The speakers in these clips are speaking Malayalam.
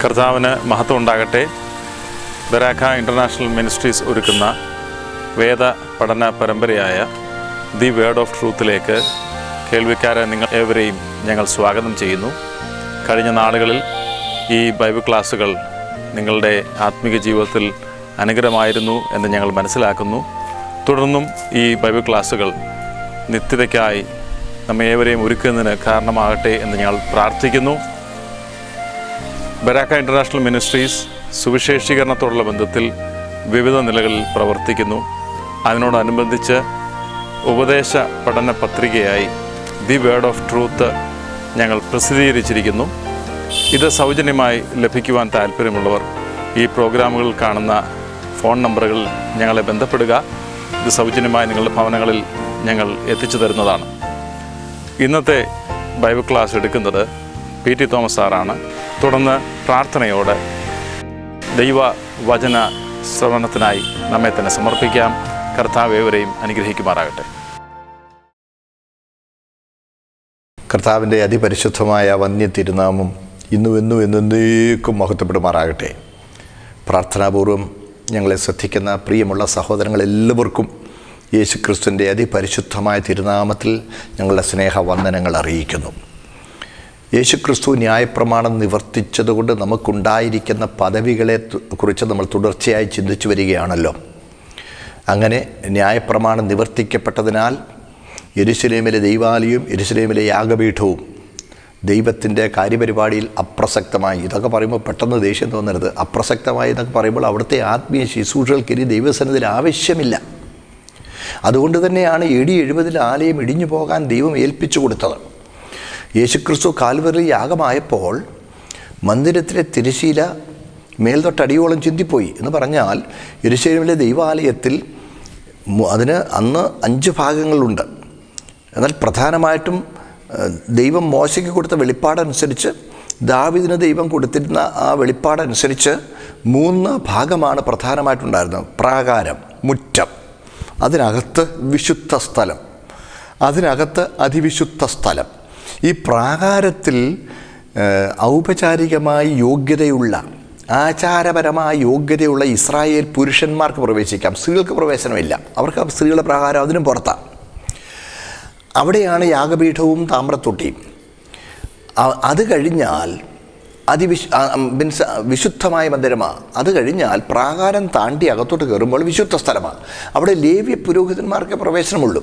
കർത്താവിന് മഹത്വം ഉണ്ടാകട്ടെ ബരാഖ ഇൻ്റർനാഷണൽ മിനിസ്ട്രീസ് ഒരുക്കുന്ന വേദ പഠന പരമ്പരയായ ദി വേർഡ് ഓഫ് ട്രൂത്തിലേക്ക് കേൾവിക്കാരെ നിങ്ങൾ ഏവരെയും ഞങ്ങൾ സ്വാഗതം ചെയ്യുന്നു കഴിഞ്ഞ നാളുകളിൽ ഈ ബൈബിൾ ക്ലാസ്സുകൾ നിങ്ങളുടെ ആത്മീക ജീവിതത്തിൽ അനുഗ്രഹമായിരുന്നു എന്ന് ഞങ്ങൾ മനസ്സിലാക്കുന്നു തുടർന്നും ഈ ബൈബിൾ ക്ലാസ്സുകൾ നിത്യതയ്ക്കായി നമ്മെ ഏവരെയും ഒരുക്കുന്നതിന് കാരണമാകട്ടെ എന്ന് ഞങ്ങൾ പ്രാർത്ഥിക്കുന്നു ബരാക്ക ഇൻ്റർനാഷണൽ മിനിസ്ട്രീസ് സുവിശേഷീകരണത്തോടുള്ള ബന്ധത്തിൽ വിവിധ നിലകളിൽ പ്രവർത്തിക്കുന്നു അതിനോടനുബന്ധിച്ച് ഉപദേശ പഠന പത്രികയായി ദി വേർഡ് ഓഫ് ട്രൂത്ത് ഞങ്ങൾ പ്രസിദ്ധീകരിച്ചിരിക്കുന്നു ഇത് സൗജന്യമായി ലഭിക്കുവാൻ താല്പര്യമുള്ളവർ ഈ പ്രോഗ്രാമുകൾ കാണുന്ന ഫോൺ നമ്പറുകളിൽ ഞങ്ങളെ ബന്ധപ്പെടുക ഇത് സൗജന്യമായി നിങ്ങളുടെ ഭവനങ്ങളിൽ ഞങ്ങൾ എത്തിച്ചു തരുന്നതാണ് ഇന്നത്തെ ബൈബിൾ ക്ലാസ് എടുക്കുന്നത് പി ടി തോമസ് സാറാണ് തുടർന്ന് പ്രാർത്ഥനയോടെ ദൈവ വചന ശ്രവണത്തിനായി നമ്മെ തന്നെ സമർപ്പിക്കാം കർത്താവ് ഏവരെയും അനുഗ്രഹിക്കുമാറാകട്ടെ കർത്താവിൻ്റെ അതിപരിശുദ്ധമായ വന്യ തിരുനാമം ഇന്നും എന്നും എന്നേക്കും മഹത്വപ്പെടുമാറാകട്ടെ പ്രാർത്ഥനാപൂർവം ഞങ്ങളെ ശ്രദ്ധിക്കുന്ന പ്രിയമുള്ള സഹോദരങ്ങളെല്ലാവർക്കും യേശു ക്രിസ്തുവിൻ്റെ അതിപരിശുദ്ധമായ തിരുനാമത്തിൽ ഞങ്ങളുടെ സ്നേഹവന്ദനങ്ങൾ അറിയിക്കുന്നു യേശു ക്രിസ്തു ന്യായപ്രമാണം നിവർത്തിച്ചതുകൊണ്ട് നമുക്കുണ്ടായിരിക്കുന്ന പദവികളെ തു- കുറിച്ച് നമ്മൾ തുടർച്ചയായി ചിന്തിച്ചു വരികയാണല്ലോ അങ്ങനെ ന്യായപ്രമാണം നിവർത്തിക്കപ്പെട്ടതിനാൽ യെരുശലേമിലെ ദൈവാലയവും യെരുശലേമിലെ യാഗപീഠവും ദൈവത്തിൻ്റെ കാര്യപരിപാടിയിൽ അപ്രസക്തമായി ഇതൊക്കെ പറയുമ്പോൾ പെട്ടെന്ന് ദേഷ്യം തോന്നരുത് അപ്രസക്തമായി എന്നൊക്കെ പറയുമ്പോൾ അവിടുത്തെ ആത്മീയ ശുശ്രൂഷകൾക്ക് ഇനി ദൈവസന്നിധിയിൽ ആവശ്യമില്ല അതുകൊണ്ട് തന്നെയാണ് എ ഡി എഴുപതിൽ ആലയം ഇടിഞ്ഞു പോകാൻ ദൈവം ഏൽപ്പിച്ചു കൊടുത്തത് യേശുക്രിസ്തു കാൽവറി യാഗമായപ്പോൾ മന്ദിരത്തിലെ തിരശീല മേൽതൊട്ടടിയോളം ചിന്തിപ്പോയി എന്ന് പറഞ്ഞാൽ യെരുശലേമിലെ ദൈവാലയത്തിൽ മു- അതിന് അന്ന് അഞ്ച് ഭാഗങ്ങളുണ്ട് എന്നാൽ പ്രധാനമായിട്ടും ഏഹ്, ദൈവം മോശയ്ക്ക് കൊടുത്ത വെളിപ്പാടനുസരിച്ച് ദാവിദിന് ദൈവം കൊടുത്തിരുന്ന ആ വെളിപ്പാടനുസരിച്ച് മൂന്ന് ഭാഗമാണ് പ്രധാനമായിട്ടുണ്ടായിരുന്നത് പ്രാകാരം മുറ്റം അതിനകത്ത് വിശുദ്ധ സ്ഥലം അതിനകത്ത് അതിവിശുദ്ധ സ്ഥലം ഈ പ്രാകാരത്തിൽ ഏഹ്, ഔപചാരികമായി യോഗ്യതയുള്ള ആചാരപരമായ യോഗ്യതയുള്ള ഇസ്രായേൽ പുരുഷന്മാർക്ക് പ്രവേശിക്കാം സ്ത്രീകൾക്ക് പ്രവേശനമില്ല അവർക്ക് ആ സ്ത്രീകളുടെ പ്രകാരം അതിനും പുറത്താണ് അവിടെയാണ് യാഗപീഠവും താമ്രത്തൊട്ടിയും അ- അത് കഴിഞ്ഞാൽ അതിവിശ് ആ, ഉം, മീൻസ് വിശുദ്ധമായ മന്ദിരമാണ് അത് കഴിഞ്ഞാൽ പ്രാകാരം താണ്ടി അകത്തോട്ട് കയറുമ്പോൾ വിശുദ്ധ സ്ഥലമാണ് അവിടെ ലേവ്യ പുരോഹിതന്മാർക്ക് പ്രവേശനമുള്ളൂ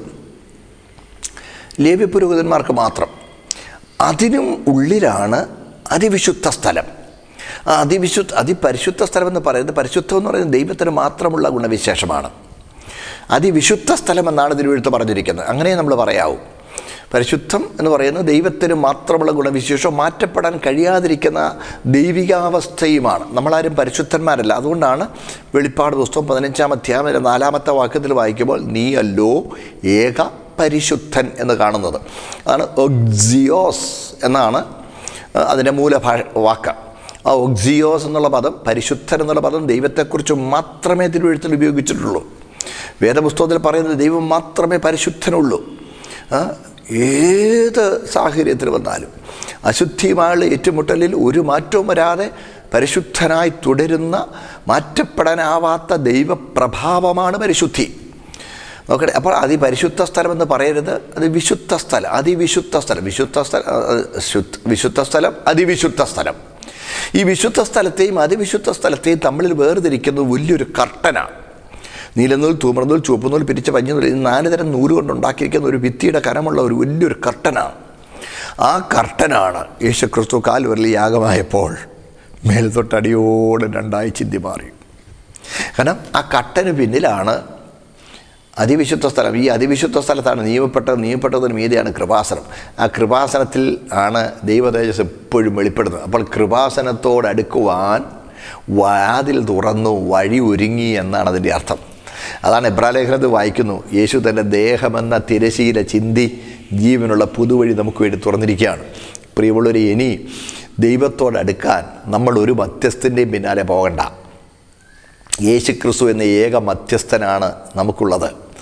ലേവ്യ പുരോഹിതന്മാർക്ക് മാത്രം അതിനും ഉള്ളിലാണ് അതിവിശുദ്ധ സ്ഥലം ആ അതിവിശുദ്ധ അതിപരിശുദ്ധ സ്ഥലം എന്ന് പറയുന്നത് പരിശുദ്ധം എന്ന് പറയുന്നത് ദൈവത്തിന് മാത്രമുള്ള ഗുണവിശേഷമാണ് അതിവിശുദ്ധ സ്ഥലം എന്നാണ് തിരുവഴുത്ത് പറഞ്ഞിരിക്കുന്നത് അങ്ങനെ നമ്മൾ പറയാവൂ പരിശുദ്ധം എന്ന് പറയുന്നത് ദൈവത്തിന് മാത്രമുള്ള ഗുണവിശേഷം മാറ്റപ്പെടാൻ കഴിയാതിരിക്കുന്ന ദൈവികാവസ്ഥയുമാണ് നമ്മളാരും പരിശുദ്ധന്മാരല്ല അതുകൊണ്ടാണ് വെളിപ്പാട് പുസ്തകം പതിനഞ്ചാം അധ്യായം അതിൻ്റെ നാലാമത്തെ വാക്യത്തിൽ വായിക്കുമ്പോൾ നീ അല്ലോ ഏക പരിശുദ്ധൻ എന്ന് കാണുന്നത് അതാണ് ഒഗ്സിയോസ് എന്നാണ് അതിൻ്റെ മൂലഭാഷ വാക്ക് ആ ഒഗ്സിയോസ് എന്നുള്ള പദം പരിശുദ്ധൻ എന്നുള്ള പദം ദൈവത്തെക്കുറിച്ച് മാത്രമേ തിരുവഴുത്തിൽ ഉപയോഗിച്ചിട്ടുള്ളൂ വേദപുസ്തകത്തിൽ പറയുന്നത് ദൈവം മാത്രമേ പരിശുദ്ധനുള്ളൂ ആ, ഏത് സാഹചര്യത്തിൽ വന്നാലും അശുദ്ധിയുമായുള്ള ഏറ്റുമുട്ടലിൽ ഒരു മാറ്റവും വരാതെ പരിശുദ്ധനായി തുടരുന്ന മാറ്റപ്പെടാനാവാത്ത ദൈവപ്രഭാവമാണ് പരിശുദ്ധി നോക്കട്ടെ അപ്പോൾ അതിപരിശുദ്ധ സ്ഥലം എന്ന് പറയരുത് അത് വിശുദ്ധ സ്ഥലം അതിവിശുദ്ധ സ്ഥലം വിശുദ്ധ സ്ഥലം ആ, ആ, ശുദ്ധ വിശുദ്ധ സ്ഥലം അതിവിശുദ്ധ സ്ഥലം ഈ വിശുദ്ധ സ്ഥലത്തെയും അതിവിശുദ്ധ സ്ഥലത്തെയും തമ്മിൽ വേർതിരിക്കുന്നത് വലിയൊരു കർട്ടനാണ് നീലനൂൽ തൂമറനൂൽ ചുവപ്പുനൂൽ പിരിച്ച പഞ്ഞുനൂൽ ഇത് നാല് തരം നൂല് കൊണ്ട് ഉണ്ടാക്കിയിരിക്കുന്ന ഒരു ഭിത്തിയുടെ കനമുള്ള ഒരു വലിയൊരു കർട്ടനാണ് ആ കർട്ടനാണ് യേശുക്രിസ്തു കാൽവരലി യാഗമായപ്പോൾ മേൽത്തൊട്ടടിയോടെ രണ്ടായി ചിന്തി മാറി കാരണം ആ കട്ടന് പിന്നിലാണ് അതിവിശുദ്ധ സ്ഥലം ഈ അതിവിശുദ്ധ സ്ഥലത്താണ് നിയമപ്പെട്ടത് നിയമപ്പെട്ടതിന് മീതെയാണ് കൃപാസനം ആ കൃപാസനത്തിൽ ആണ് ദൈവതേജസ് എപ്പോഴും വെളിപ്പെടുന്നത് അപ്പോൾ കൃപാസനത്തോടടുക്കുവാൻ വാതിൽ തുറന്നു വഴി ഒരുങ്ങി എന്നാണ് അതിൻ്റെ അർത്ഥം അതാണ് എബ്രാലേഖനത്തിൽ വായിക്കുന്നു യേശു തൻ്റെ ദേഹമെന്ന തിരശീല ചിന്തി ജീവനുള്ള പുതുവഴി നമുക്ക് വേണ്ടി തുറന്നിരിക്കുകയാണ് പ്രിയമുള്ളവർ ഇനി ദൈവത്തോടടുക്കാൻ നമ്മൾ ഒരു മധ്യസ്ഥൻ്റെയും പിന്നാലെ പോകണ്ട യേശുക്രിസ്തു എന്ന ഏക മധ്യസ്ഥനാണ് നമുക്കുള്ളത്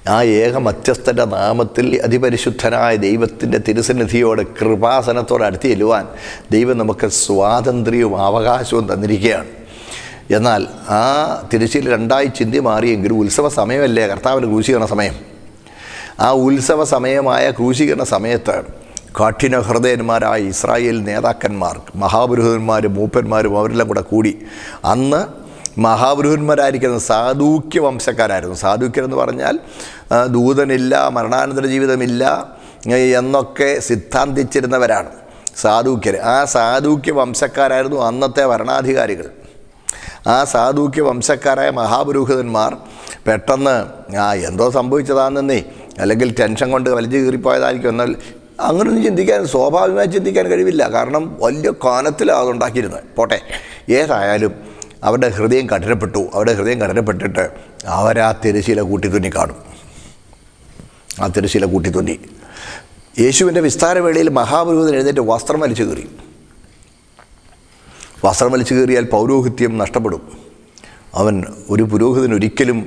ആ ഏക മധ്യസ്ഥൻ്റെ നാമത്തിൽ അതിപരിശുദ്ധനായ ദൈവത്തിൻ്റെ തിരുസന്നിധിയോട് കൃപാസനത്തോട് അടുത്ത് ചെല്ലുവാൻ ദൈവം നമുക്ക് സ്വാതന്ത്ര്യവും അവകാശവും തന്നിരിക്കുകയാണ് എന്നാൽ ആ തിരുച്ചിൽ രണ്ടായി ചിന്തി മാറിയെങ്കിലും ഉത്സവ സമയമല്ലേ കർത്താവിൻ്റെ ക്രൂശീകരണ സമയം ആ ഉത്സവ സമയമായ ക്രൂശീകരണ സമയത്ത് കാഠിന ഹൃദയന്മാരായ ഇസ്രായേൽ നേതാക്കന്മാർ മഹാപുരോഹിതന്മാരും മൂപ്പന്മാരും അവരെല്ലാം കൂടെ കൂടി അന്ന് മഹാപുരോഹിതന്മാരായിരിക്കുന്ന സാധൂക്യ വംശക്കാരായിരുന്നു സാധൂക്യരെന്ന് പറഞ്ഞാൽ ആ, ദൂതനില്ല മരണാനന്തര ജീവിതമില്ല ഏ, എന്നൊക്കെ സിദ്ധാന്തിച്ചിരുന്നവരാണ് സാധൂക്യർ ആ സാധൂക്യ വംശക്കാരായിരുന്നു അന്നത്തെ ഭരണാധികാരികൾ ആ സാധൂക്യ വംശക്കാരായ മഹാപുരോഹിതന്മാർ പെട്ടെന്ന് ആ എന്തോ സംഭവിച്ചതാണെന്നേ അല്ലെങ്കിൽ ടെൻഷൻ കൊണ്ട് വലിച്ചു കീറിപ്പോയതായിരിക്കും എന്നാൽ അങ്ങനൊന്നും ചിന്തിക്കാൻ സ്വാഭാവികമായി ചിന്തിക്കാൻ കഴിവില്ല കാരണം വലിയ കാനത്തിലാണ് അതുണ്ടാക്കിയിരുന്നത് പോട്ടെ ഏതായാലും അവരുടെ ഹൃദയം കഠിനപ്പെട്ടു അവരുടെ ഹൃദയം കഠിനപ്പെട്ടിട്ട് അവരാ തിരശീല കൂട്ടി തുന്നി കാണും ആ തിരശീല കൂട്ടി തുന്നി യേശുവിൻ്റെ വിസ്താരവേളയിൽ മഹാപുരോഹിതൻ എഴുന്നേറ്റ് വസ്ത്രം വലിച്ചു കീറി വസ്ത്രം വലിച്ചു കീറിയാൽ പൗരോഹിത്യം നഷ്ടപ്പെടും അവൻ ഒരു പുരോഹിതൻ ഒരിക്കലും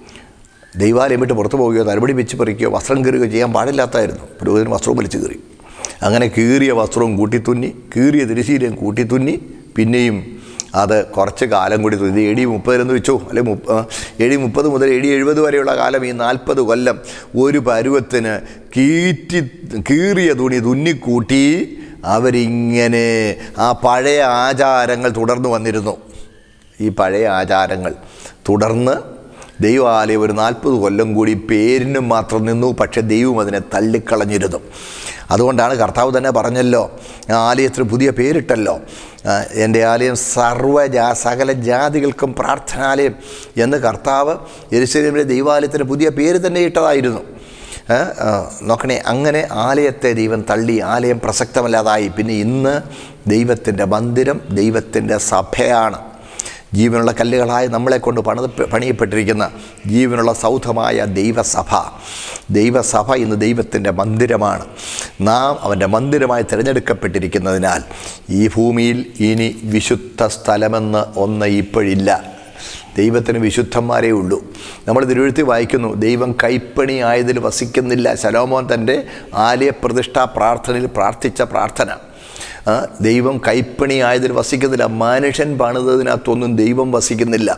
ദൈവാലയം വിട്ട് പുറത്തു പോവുകയോ തലമുടി വെച്ച് പറിക്കുകയോ വസ്ത്രം കീറുകയോ ചെയ്യാൻ പാടില്ലാത്തായിരുന്നു പുരോഹിതൻ വസ്ത്രവും വലിച്ചു കീറി അങ്ങനെ കീറിയ വസ്ത്രവും കൂട്ടിത്തുന്നി കീറിയ തിരുശീലയും കൂട്ടിത്തുന്നി പിന്നെയും അത് കുറച്ച് കാലം കൂടി തുന്നി എ ഡി മുപ്പതിലെന്ന് വെച്ചോ അല്ലെ മുപ്പ എ ഡി മുപ്പത് മുതൽ എ ഡി എഴുപത് വരെയുള്ള കാലം ഈ നാൽപ്പത് കൊല്ലം ഒരു പരുവത്തിന് കീറ്റി കീറിയ തുണി തുന്നിക്കൂട്ടി അവരിങ്ങനെ ആ പഴയ ആചാരങ്ങൾ തുടർന്നു വന്നിരുന്നു ഈ പഴയ ആചാരങ്ങൾ തുടർന്ന് ദൈവാലയം ഒരു നാൽപ്പത് കൊല്ലം കൂടി പേരിനും മാത്രം നിന്നു പക്ഷെ ദൈവം അതിനെ തള്ളിക്കളഞ്ഞിരുന്നു അതുകൊണ്ടാണ് കർത്താവ് തന്നെ പറഞ്ഞല്ലോ ആ ആലയത്തിന് പുതിയ പേരിട്ടല്ലോ ആ, എൻ്റെ ആലയം സർവ്വജാ സകല ജാതികൾക്കും പ്രാർത്ഥനാലയം എന്ന് കർത്താവ് യെരുശലേമിലെ ദൈവാലയത്തിന് പുതിയ പേര് തന്നെ ഇട്ടതായിരുന്നു ഏ, ആ, നോക്കണേ അങ്ങനെ ആലയത്തെ ദൈവം തള്ളി ആലയം പ്രസക്തമല്ലാതായി പിന്നെ ഇന്ന് ദൈവത്തിൻ്റെ മന്ദിരം ദൈവത്തിൻ്റെ സഭയാണ് ജീവനുള്ള കല്ലുകളായി നമ്മളെ കൊണ്ട് പണിത് പണിയപ്പെട്ടിരിക്കുന്ന ജീവനുള്ള സൗധമായ ദൈവസഭ ദൈവസഭ ഇന്ന് ദൈവത്തിൻ്റെ മന്ദിരമാണ് നാം അവൻ്റെ മന്ദിരമായി തിരഞ്ഞെടുക്കപ്പെട്ടിരിക്കുന്നതിനാൽ ഈ ഭൂമിയിൽ ഇനി വിശുദ്ധ സ്ഥലമെന്ന് ഒന്ന് ഇപ്പോഴില്ല ദൈവത്തിന് വിശുദ്ധന്മാരേ ഉള്ളൂ നമ്മൾ തിരുവഴുത്തി വായിക്കുന്നു ദൈവം കൈപ്പണി ആയതിൽ വസിക്കുന്നില്ല ശലോമോൻ തൻ്റെ ആലയ പ്രതിഷ്ഠാ പ്രാർത്ഥനയിൽ പ്രാർത്ഥിച്ച പ്രാർത്ഥന ആ, ദൈവം കൈപ്പണി ആയതിൽ വസിക്കുന്നില്ല മനുഷ്യൻ പണിതതിനകത്തൊന്നും ദൈവം വസിക്കുന്നില്ല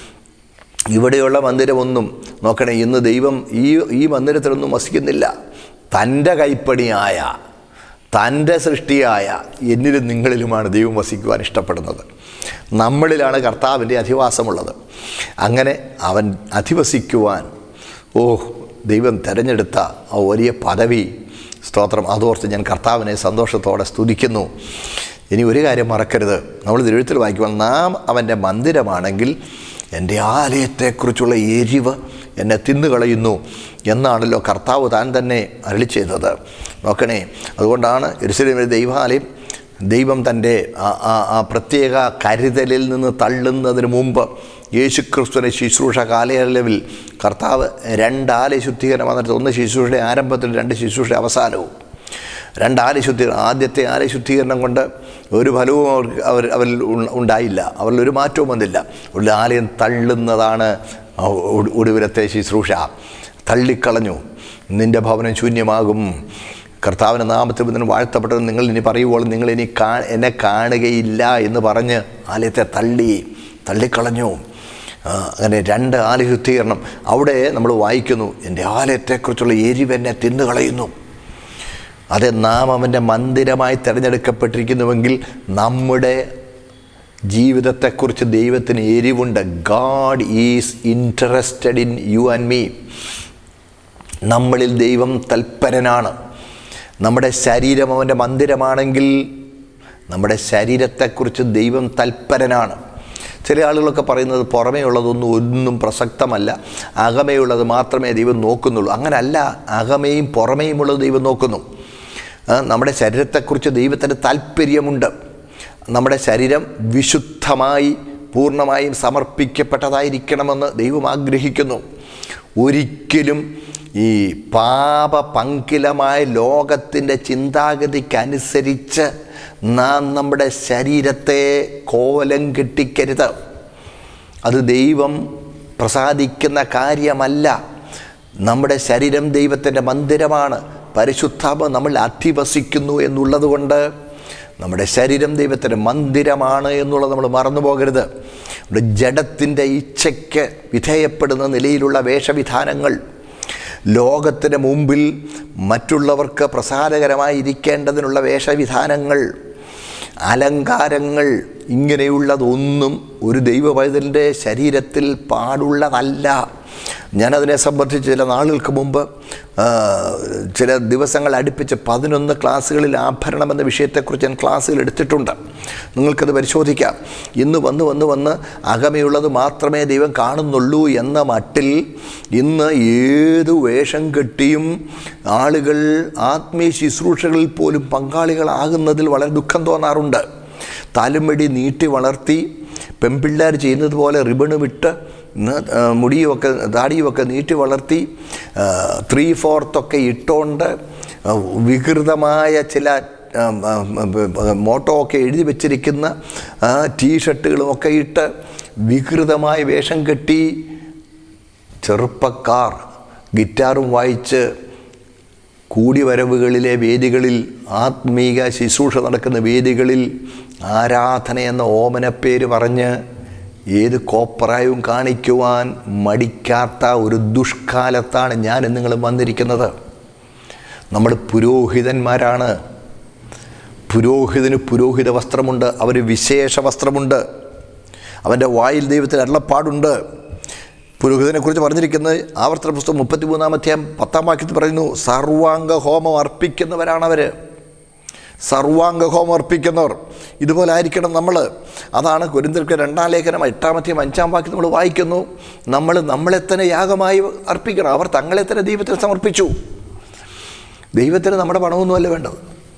ഇവിടെയുള്ള മന്ദിരമൊന്നും നോക്കണേ ഇന്ന് ദൈവം ഈ ഈ മന്ദിരത്തിലൊന്നും വസിക്കുന്നില്ല തൻ്റെ കൈപ്പണിയായ തൻ്റെ സൃഷ്ടിയായ എന്നിലും നിങ്ങളിലുമാണ് ദൈവം വസിക്കുവാൻ ഇഷ്ടപ്പെടുന്നത് നമ്മളിലാണ് കർത്താവിൻ്റെ അധിവാസമുള്ളത് അങ്ങനെ അവൻ അധിവസിക്കുവാൻ ഓ ദൈവം തിരഞ്ഞെടുത്ത ആ വലിയ പദവി സ്തോത്രം അതോർത്ത് ഞാൻ കർത്താവിനെ സന്തോഷത്തോടെ സ്തുതിക്കുന്നു ഇനി ഒരു കാര്യം മറക്കരുത് നമ്മൾ തിരുവഴുത്തിൽ വായിക്കുമ്പോൾ നാം അവൻ്റെ മന്ദിരമാണെങ്കിൽ എൻ്റെ ആലയത്തെക്കുറിച്ചുള്ള എരിവ് എന്നെ തിന്നുകളയുന്നു എന്നാണല്ലോ കർത്താവ് താൻ തന്നെ അരളി ചെയ്തത് നോക്കണേ അതുകൊണ്ടാണ് എരുസലേമിലെ ദൈവാലയം ദൈവം തൻ്റെ ആ- ആ- ആ പ്രത്യേക കരുതലിൽ നിന്ന് തള്ളുന്നതിന് മുമ്പ് യേശുക്രിസ്തുവിൻ്റെ ശുശ്രൂഷ കാലയളവിൽ കർത്താവ് രണ്ട് ആലയ ശുദ്ധീകരണം വന്നിട്ട് ഒന്ന് ശുശ്രൂഷയുടെ ആരംഭത്തിൽ രണ്ട് ശുശ്രൂഷയുടെ അവസാനവും രണ്ട് ആലയ ശുദ്ധീകരണം ആദ്യത്തെ ആലയ ശുദ്ധീകരണം കൊണ്ട് ഒരു ഫലവും അവർക്ക് അവർ അവരിൽ ഉ- ഉണ്ടായില്ല അവരിൽ ഒരു മാറ്റവും വന്നില്ല ഉള്ള ആലയം തള്ളുന്നതാണ് ഒ- ഒടുവിലത്തെ ശുശ്രൂഷ തള്ളിക്കളഞ്ഞു നിൻ്റെ ഭവനം ശൂന്യമാകും കർത്താവിൻ്റെ നാമത്തിൽ നിന്ന് വാഴ്ത്തപ്പെട്ടത് നിങ്ങൾ ഇനി പറയുമ്പോൾ നിങ്ങൾ ഇനി കാ എന്നെ കാണുകയില്ല എന്ന് പറഞ്ഞ് ആലയത്തെ തള്ളി തള്ളിക്കളഞ്ഞു ആ, അങ്ങനെ രണ്ട് ആലയ ശുദ്ധീകരണം അവിടെ നമ്മൾ വായിക്കുന്നു എൻ്റെ ആലയത്തെക്കുറിച്ചുള്ള എരിവ് എന്നെ തിന്നുകളയുന്നു അത് നാം അവൻ്റെ മന്ദിരമായി തിരഞ്ഞെടുക്കപ്പെട്ടിരിക്കുന്നുവെങ്കിൽ നമ്മുടെ ജീവിതത്തെക്കുറിച്ച് ദൈവത്തിന് എരിവുണ്ട് God is interested in you and me നമ്മളിൽ ദൈവം തൽപരനാണ് നമ്മുടെ ശരീരം അവൻ്റെ മന്ദിരമാണെങ്കിൽ നമ്മുടെ ശരീരത്തെക്കുറിച്ച് ദൈവം തൽപരനാണ് ചില ആളുകളൊക്കെ പറയുന്നത് പുറമേ ഉള്ളതൊന്നും ഒന്നും പ്രസക്തമല്ല അകമേയുള്ളത് മാത്രമേ ദൈവം നോക്കുന്നുള്ളൂ അങ്ങനല്ല അകമയും പുറമേയുമുള്ളത് ദൈവം നോക്കുന്നു ആ, നമ്മുടെ ശരീരത്തെക്കുറിച്ച് ദൈവത്തിന് താല്പര്യമുണ്ട് നമ്മുടെ ശരീരം വിശുദ്ധമായി പൂർണ്ണമായും സമർപ്പിക്കപ്പെട്ടതായിരിക്കണമെന്ന് ദൈവം ആഗ്രഹിക്കുന്നു ഒരിക്കലും ഈ പാപപങ്കിലമായ ലോകത്തിൻ്റെ ചിന്താഗതിക്കനുസരിച്ച് നാം നമ്മുടെ ശരീരത്തെ കോലം കെട്ടിക്കരുത് അത് ദൈവം പ്രസാദിക്കുന്ന കാര്യമല്ല നമ്മുടെ ശരീരം ദൈവത്തിൻ്റെ മന്ദിരമാണ് പരിശുദ്ധാത്മ നമ്മൾ അധിവസിക്കുന്നു എന്നുള്ളത് കൊണ്ട് നമ്മുടെ ശരീരം ദൈവത്തിൻ്റെ മന്ദിരമാണ് എന്നുള്ളത് നമ്മൾ മറന്നു പോകരുത് നമ്മുടെ ജഡത്തിൻ്റെ ഇച്ഛയ്ക്ക് വിധേയപ്പെടുന്ന നിലയിലുള്ള വേഷവിധാനങ്ങൾ ലോകത്തിന് മുമ്പിൽ മറ്റുള്ളവർക്ക് പ്രസാദകരമായിരിക്കേണ്ടതിനുള്ള വേഷവിധാനങ്ങൾ അലങ്കാരങ്ങൾ ഇങ്ങനെയുള്ളതൊന്നും ഒരു ദൈവവൈതലിൻ്റെ ശരീരത്തിൽ പാടുള്ളതല്ല ഞാനതിനെ സംബന്ധിച്ച് ചില നാളുകൾക്ക് മുമ്പ് ആ, ചില ദിവസങ്ങൾ അടുപ്പിച്ച് പതിനൊന്ന് ക്ലാസ്സുകളിൽ ആഭരണം എന്ന വിഷയത്തെക്കുറിച്ച് ഞാൻ ക്ലാസ്സുകൾ എടുത്തിട്ടുണ്ട് നിങ്ങൾക്കത് പരിശോധിക്കാം ഇന്ന് വന്ന് വന്ന് വന്ന് അകമയുള്ളത് മാത്രമേ ദൈവം കാണുന്നുള്ളൂ എന്ന മട്ടിൽ ഇന്ന് ഏത് വേഷം കെട്ടിയും ആളുകൾ ആത്മീയ ശുശ്രൂഷകളിൽ പോലും പങ്കാളികളാകുന്നതിൽ വളരെ ദുഃഖം തോന്നാറുണ്ട് തലമുടി നീട്ടി വളർത്തി പെൺപിള്ളേർ ചെയ്യുന്നത് പോലെ റിബണ് വിട്ട് ഇന്ന്, ആ, മുടിയുമൊക്കെ ദാടിയുമൊക്കെ നീട്ടി വളർത്തി ത്രീ ഫോർത്തൊക്കെ ഇട്ടുകൊണ്ട് ആ, വികൃതമായ ചില ആ, ആ, ആ, മോട്ടോ ഒക്കെ എഴുതി വെച്ചിരിക്കുന്ന ടീഷർട്ടുകളുമൊക്കെ ഇട്ട് വികൃതമായ വേഷം കെട്ടി ചെറുപ്പക്കാർ ഗിറ്റാറും വായിച്ച് കൂടിവരവുകളിലെ വേദികളിൽ ആത്മീക ശുശ്രൂഷ നടക്കുന്ന വേദികളിൽ ആരാധന എന്ന ഓമനപ്പേര് പറഞ്ഞ് ഏത് കോപ്രായവും കാണിക്കുവാൻ മടിക്കാത്ത ഒരു ദുഷ്കാലത്താണ് ഞാൻ നിങ്ങളും വന്നിരിക്കുന്നത് നമ്മൾ പുരോഹിതന്മാരാണ് പുരോഹിതന് പുരോഹിത വസ്ത്രമുണ്ട് അവന് വിശേഷ വസ്ത്രമുണ്ട് അവൻ്റെ വായിൽ ദൈവത്തിന് അരുളപ്പാടുണ്ട് പുരോഹിതനെക്കുറിച്ച് പറഞ്ഞിരിക്കുന്നത് ആവർത്തന പുസ്തകം മുപ്പത്തിമൂന്നാം അധ്യായം പത്താം വാക്യത്തിൽ പറയുന്നു സർവാംഗ ഹോമം അർപ്പിക്കുന്നവരാണവർ സർവാംഗ ഹോമം അർപ്പിക്കുന്നവർ ഇതുപോലെ ആയിരിക്കണം നമ്മൾ അതാണ് കുരിന്തർക്ക് രണ്ടാം ലേഖനം എട്ടാമത്തെയും അഞ്ചാം വാക്യം നമ്മൾ വായിക്കുന്നു നമ്മൾ നമ്മളെ തന്നെ യാഗമായി അർപ്പിക്കണം അവർ തങ്ങളെ തന്നെ ദൈവത്തിന് സമർപ്പിച്ചു ദൈവത്തിന് നമ്മുടെ പണമൊന്നുമല്ല വേണ്ടത്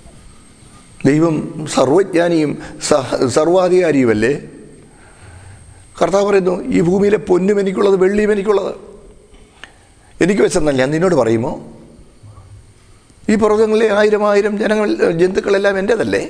ദൈവം സർവജ്ഞാനിയും സഹ സർവാധികാരിയുമല്ലേ കർത്താവ് പറയുന്നു ഈ ഭൂമിയിലെ പൊന്നും എനിക്കുള്ളത് വെള്ളിയും എനിക്കുള്ളത് എനിക്ക് വെച്ചെന്നല്ല ഞാൻ നിന്നോട് പറയുമോ ഈ പുറകങ്ങളിലെ ആയിരം ആയിരം ജനങ്ങൾ ജന്തുക്കളെല്ലാം എൻ്റേതല്ലേ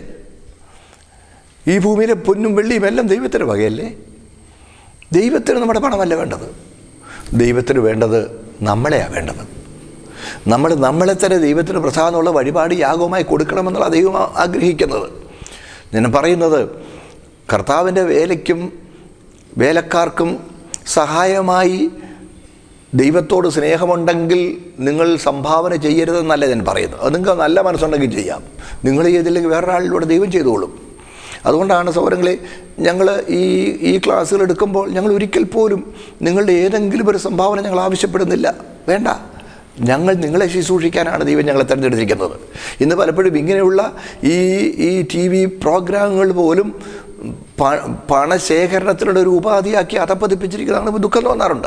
ഈ ഭൂമിയിലെ പൊന്നും വെള്ളിയും എല്ലാം ദൈവത്തിന് വകയല്ലേ ദൈവത്തിന് നമ്മുടെ പണമല്ല വേണ്ടത് ദൈവത്തിന് വേണ്ടത് നമ്മളെയാണ് വേണ്ടത് നമ്മൾ നമ്മളെ തന്നെ ദൈവത്തിന് പ്രസാദമുള്ള വഴിപാട് യാഗവുമായി കൊടുക്കണമെന്നുള്ള ദൈവം ആ- ആഗ്രഹിക്കുന്നത് ഞാൻ പറയുന്നത് കർത്താവിൻ്റെ വേലയ്ക്കും വേലക്കാർക്കും സഹായമായി ദൈവത്തോട് സ്നേഹമുണ്ടെങ്കിൽ നിങ്ങൾ സംഭാവന ചെയ്യരുതെന്നല്ല ഞാൻ പറയുന്നത് അത് നിങ്ങൾക്ക് നല്ല മനസ്സുണ്ടെങ്കിൽ ചെയ്യാം നിങ്ങൾ ചെയ്തില്ലെങ്കിൽ വേറൊരാളിലൂടെ ദൈവം ചെയ്തോളും അതുകൊണ്ടാണ് സൗരങ്ങളെ ഞങ്ങൾ ഈ ഈ ക്ലാസ്സുകൾ എടുക്കുമ്പോൾ ഞങ്ങൾ ഒരിക്കൽ പോലും നിങ്ങളുടെ ഏതെങ്കിലും ഒരു സംഭാവന ഞങ്ങൾ ആവശ്യപ്പെടുന്നില്ല വേണ്ട ഞങ്ങൾ നിങ്ങളെ ശുശ്രൂഷിക്കാനാണ് ദൈവം ഞങ്ങളെ തിരഞ്ഞെടുത്തിരിക്കുന്നത് ഇന്ന് പലപ്പോഴും ഇങ്ങനെയുള്ള ഈ ഈ ടി വി പ്രോഗ്രാമുകൾ പോലും പ- പണശേഖരണത്തിനുള്ള ഒരു ഉപാധിയാക്കി അതപ്പതിപ്പിച്ചിരിക്കുന്നതാണ് ദുഃഖം തോന്നാറുണ്ട്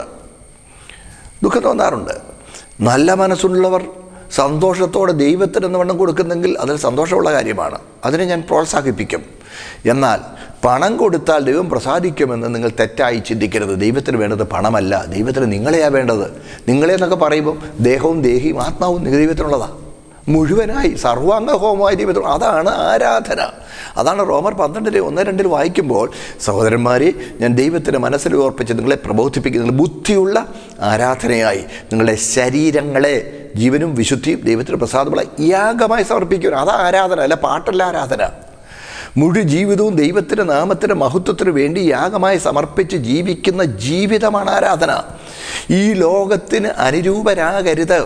ദുഃഖം തോന്നാറുണ്ട് നല്ല മനസ്സുള്ളവർ സന്തോഷത്തോടെ ദൈവത്തിന് എന്ന് വണ്ണം കൊടുക്കുന്നെങ്കിൽ അതിൽ സന്തോഷമുള്ള കാര്യമാണ് അതിനെ ഞാൻ പ്രോത്സാഹിപ്പിക്കും എന്നാൽ പണം കൊടുത്താൽ ദൈവം പ്രസാദിക്കുമെന്ന് നിങ്ങൾ തെറ്റായി ചിന്തിക്കരുത് ദൈവത്തിന് വേണ്ടത് പണമല്ല ദൈവത്തിന് നിങ്ങളെയാ വേണ്ടത് നിങ്ങളെ എന്നൊക്കെ പറയുമ്പോൾ ദേഹവും ദേഹിയും ആത്മാവും ദൈവത്തിനുള്ളതാണ് മുഴുവനായി സർവാംഗ ഹോമമായി ദൈവത്തിന് അതാണ് ആരാധന അതാണ് റോമർ പന്ത്രണ്ടിൽ ഒന്ന് രണ്ടിൽ വായിക്കുമ്പോൾ സഹോദരന്മാരെ ഞാൻ ദൈവത്തിന് മനസ്സിൽ ഓർപ്പിച്ച് നിങ്ങളെ പ്രബോധിപ്പിക്കുന്ന ബുദ്ധിയുള്ള ആരാധനയായി നിങ്ങളുടെ ശരീരങ്ങളെ ജീവനും വിശുദ്ധിയും ദൈവത്തിന് പ്രസാദമുള്ള യാഗമായി സമർപ്പിക്കുക അതാ ആരാധന അല്ല പാട്ടല്ല ആരാധന മുഴു ജീവിതവും ദൈവത്തിൻ്റെ നാമത്തിൻ്റെ മഹത്വത്തിന് വേണ്ടി യാഗമായി സമർപ്പിച്ച് ജീവിക്കുന്ന ജീവിതമാണ് ആരാധന ഈ ലോകത്തിന് അനുരൂപരാകരുത്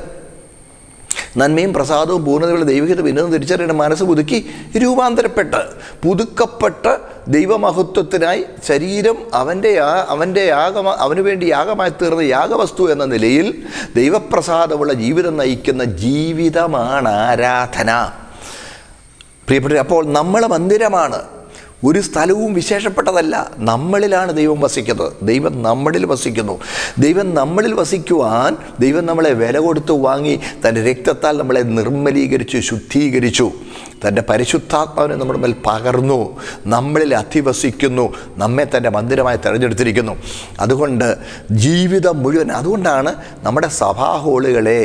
നന്മയും പ്രസാദവും പൂർണ്ണതയുള്ള ദൈവികത വിനോദം തിരിച്ചറിയുന്ന മനസ്സ് പുതുക്കി രൂപാന്തരപ്പെട്ട് പുതുക്കപ്പെട്ട് ദൈവമഹത്വത്തിനായി ശരീരം അവൻ്റെ യാ അവൻ്റെ യാഗമ അവന് വേണ്ടി യാഗമായി തീർന്ന യാഗവസ്തു എന്ന നിലയിൽ ദൈവപ്രസാദമുള്ള ജീവിതം നയിക്കുന്ന ജീവിതമാണ് ആരാധന പ്രിയപ്പെട്ടവരെ അപ്പോൾ നമ്മളെ മന്ദിരമാണ് ഒരു സ്ഥലവും വിശേഷപ്പെട്ടതല്ല നമ്മളിലാണ് ദൈവം വസിക്കുന്നത് ദൈവം നമ്മളിൽ വസിക്കുന്നു ദൈവം നമ്മളിൽ വസിക്കുവാൻ ദൈവം നമ്മളെ വില കൊടുത്തു വാങ്ങി തൻ്റെ രക്തത്താൽ നമ്മളെ നിർമ്മലീകരിച്ചു ശുദ്ധീകരിച്ചു തൻ്റെ പരിശുദ്ധാത്മാവിനെ നമ്മുടെ മേൽ പകർന്നു നമ്മളിൽ അധിവസിക്കുന്നു നമ്മെ തൻ്റെ മന്ദിരമായി തിരഞ്ഞെടുത്തിരിക്കുന്നു അതുകൊണ്ട് ജീവിതം മുഴുവൻ അതുകൊണ്ടാണ് നമ്മുടെ സഭാ ഹോളുകളെ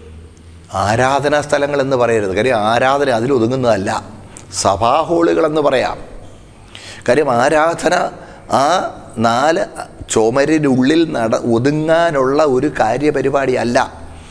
ആരാധനാ സ്ഥലങ്ങളെന്ന് പറയരുത് കാര്യം ആരാധന അതിൽ ഒതുങ്ങുന്നതല്ല സഭാ ഹോളുകളെന്ന് പറയാം കാര്യം ആരാധന ആ നാല് ചുമരിനുള്ളിൽ നട ഒതുങ്ങാനുള്ള ഒരു കാര്യപരിപാടി അല്ല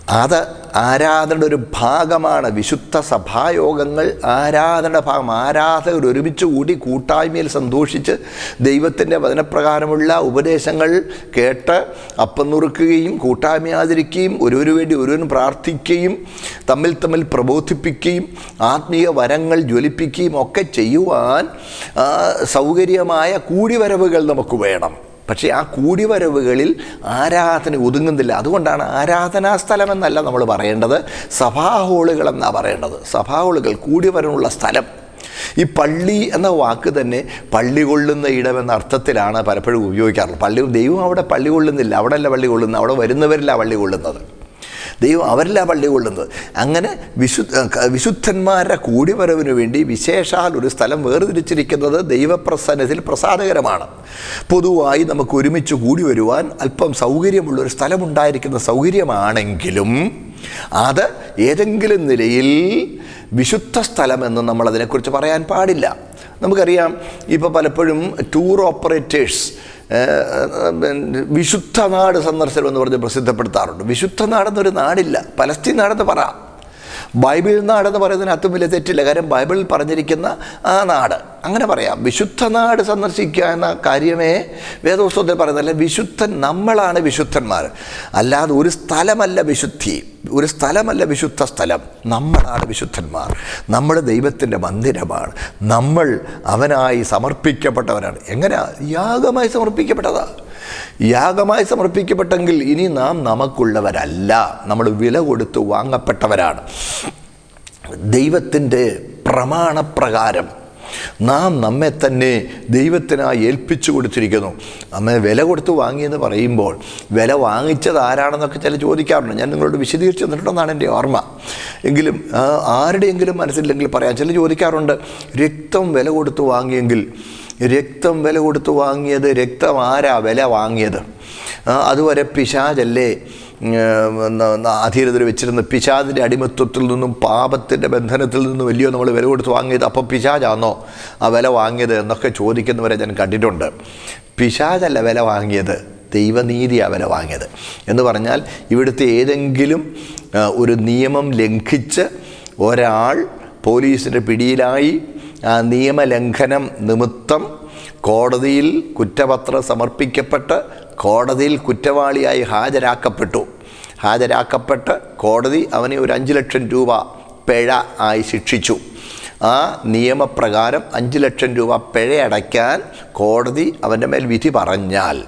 അത് ആരാധനയുടെ ഒരു ഭാഗമാണ് വിശുദ്ധ സഭായോഗങ്ങൾ ആരാധനയുടെ ഭാഗം ആരാധകർ ഒരുമിച്ച് കൂടി കൂട്ടായ്മയിൽ സന്തോഷിച്ച് ദൈവത്തിൻ്റെ വചനപ്രകാരമുള്ള ഉപദേശങ്ങൾ കേട്ട് അപ്പം നുറുക്കുകയും കൂട്ടായ്മ ആചരിക്കുകയും ഒരുവന് വേണ്ടി ഒരുവൻ പ്രാർത്ഥിക്കുകയും തമ്മിൽ തമ്മിൽ പ്രബോധിപ്പിക്കുകയും ആത്മീയ വരങ്ങൾ ജ്വലിപ്പിക്കുകയും ഒക്കെ ചെയ്യുവാൻ ആ, സൗകര്യമായ കൂടിവരവുകൾ നമുക്ക് വേണം പക്ഷേ ആ കൂടിവരവുകളിൽ ആരാധന ഒതുങ്ങുന്നില്ല അതുകൊണ്ടാണ് ആരാധനാ സ്ഥലം എന്നല്ല നമ്മൾ പറയേണ്ടത് സഭാഹോളുകൾ എന്നാണ് പറയേണ്ടത് സഭാഹോളുകൾ കൂടിവരനുള്ള സ്ഥലം ഈ പള്ളി എന്ന വാക്ക് തന്നെ പള്ളി കൊള്ളുന്ന ഇടം എന്ന അർത്ഥത്തിലാണ് പലപ്പോഴും ഉപയോഗിക്കാറുള്ളത് പള്ളി ദൈവം അവിടെ പള്ളി കൊള്ളുന്നില്ല അവിടെ അല്ല പള്ളി കൊള്ളുന്നത് അവിടെ വരുന്നവരില്ല പള്ളി കൊള്ളുന്നത് ദൈവം അവരിലാ പള്ളി കൊള്ളുന്നത് അങ്ങനെ വിശു വിശുദ്ധന്മാരുടെ കൂടിവരവിന് വേണ്ടി വിശേഷാൽ ഒരു സ്ഥലം വേർതിരിച്ചിരിക്കുന്നത് ദൈവപ്രസന്നത്തിൽ പ്രസാദകരമാണ് പൊതുവായി നമുക്ക് ഒരുമിച്ച് കൂടി വരുവാൻ അല്പം സൗകര്യമുള്ള ഒരു സ്ഥലമുണ്ടായിരിക്കുന്ന സൗകര്യമാണെങ്കിലും അത് ഏതെങ്കിലും നിലയിൽ വിശുദ്ധ സ്ഥലമെന്ന് നമ്മൾ അതിനെക്കുറിച്ച് പറയാൻ പാടില്ല നമുക്കറിയാം ഇപ്പോൾ പലപ്പോഴും ടൂർ ഓപ്പറേറ്റേഴ്സ് വിശുദ്ധ നാട് സന്ദർശനം എന്ന് പറഞ്ഞ് പ്രസിദ്ധപ്പെടുത്താറുണ്ട് വിശുദ്ധ നാടെന്നൊരു നാടില്ല പലസ്തീൻ നാടെന്ന് പറ ബൈബിൾ നാടെന്ന് പറയുന്നതിനകത്തും വലിയ തെറ്റില്ല കാര്യം ബൈബിളിൽ പറഞ്ഞിരിക്കുന്ന ആ നാട് അങ്ങനെ പറയാം വിശുദ്ധ നാട് സന്ദർശിക്കുക എന്ന കാര്യമേ വേദപുസ്തകത്തിൽ പറയുന്നതല്ല വിശുദ്ധൻ നമ്മളാണ് വിശുദ്ധന്മാർ അല്ലാതെ ഒരു സ്ഥലമല്ല വിശുദ്ധി ഒരു സ്ഥലമല്ല വിശുദ്ധ സ്ഥലം നമ്മളാണ് വിശുദ്ധന്മാർ നമ്മൾ ദൈവത്തിൻ്റെ മന്ദിരമാണ് നമ്മൾ അവനായി സമർപ്പിക്കപ്പെട്ടവരാണ് എങ്ങനെയാ യാഗമായി സമർപ്പിക്കപ്പെട്ടതാ യാഗമായി സമർപ്പിക്കപ്പെട്ടെങ്കിൽ ഇനി നാം നമുക്കുള്ളവരല്ല നമ്മൾ വില കൊടുത്ത് വാങ്ങപ്പെട്ടവരാണ് ദൈവത്തിൻ്റെ പ്രമാണപ്രകാരം നാം നമ്മെ തന്നെ ദൈവത്തിനായി ഏൽപ്പിച്ചു കൊടുത്തിരിക്കുന്നു നമ്മെ വില കൊടുത്ത് വാങ്ങിയെന്ന് പറയുമ്പോൾ വില വാങ്ങിച്ചത് ആരാണെന്നൊക്കെ ചില ചോദിക്കാറുണ്ട് ഞാൻ നിങ്ങളോട് വിശദീകരിച്ച് തന്നിട്ടുണ്ടെന്നാണ് എൻ്റെ ഓർമ്മ എങ്കിലും ആ, ആരുടെയെങ്കിലും മനസ്സില്ലെങ്കിൽ പറയാം ചില ചോദിക്കാറുണ്ട് രക്തം വില കൊടുത്ത് വാങ്ങിയെങ്കിൽ രക്തം വില കൊടുത്ത് വാങ്ങിയത് രക്തം ആരാ വില വാങ്ങിയത് ആ, അതുവരെ പിശാചല്ലേ അധീനതയിൽ വെച്ചിരുന്ന പിശാദിൻ്റെ അടിമത്വത്തിൽ നിന്നും പാപത്തിൻ്റെ ബന്ധനത്തിൽ നിന്നും വലിയോ നമ്മൾ വില കൊടുത്ത് വാങ്ങിയത് അപ്പം പിശാജാണോ ആ വില വാങ്ങിയത് എന്നൊക്കെ ചോദിക്കുന്നവരെ ഞാൻ കണ്ടിട്ടുണ്ട് പിശാജല്ല വില വാങ്ങിയത് ദൈവനീതിയാണ് വില വാങ്ങിയത് എന്ന് പറഞ്ഞാൽ ഇവിടുത്തെ ഏതെങ്കിലും ആ, ഒരു നിയമം ലംഘിച്ച് ഒരാൾ പോലീസിൻ്റെ പിടിയിലായി ആ നിയമലംഘനം നിമിത്തം കോടതിയിൽ കുറ്റപത്രം സമർപ്പിക്കപ്പെട്ട് കോടതിയിൽ കുറ്റവാളിയായി ഹാജരാക്കപ്പെട്ടു ഹാജരാക്കപ്പെട്ട് കോടതി അവനെ ഒരു അഞ്ച് ലക്ഷം രൂപ പിഴ ആയി ശിക്ഷിച്ചു ആ നിയമപ്രകാരം അഞ്ച് ലക്ഷം രൂപ പിഴയടയ്ക്കാൻ കോടതി അവൻ്റെ മേൽ വിധി പറഞ്ഞാൽ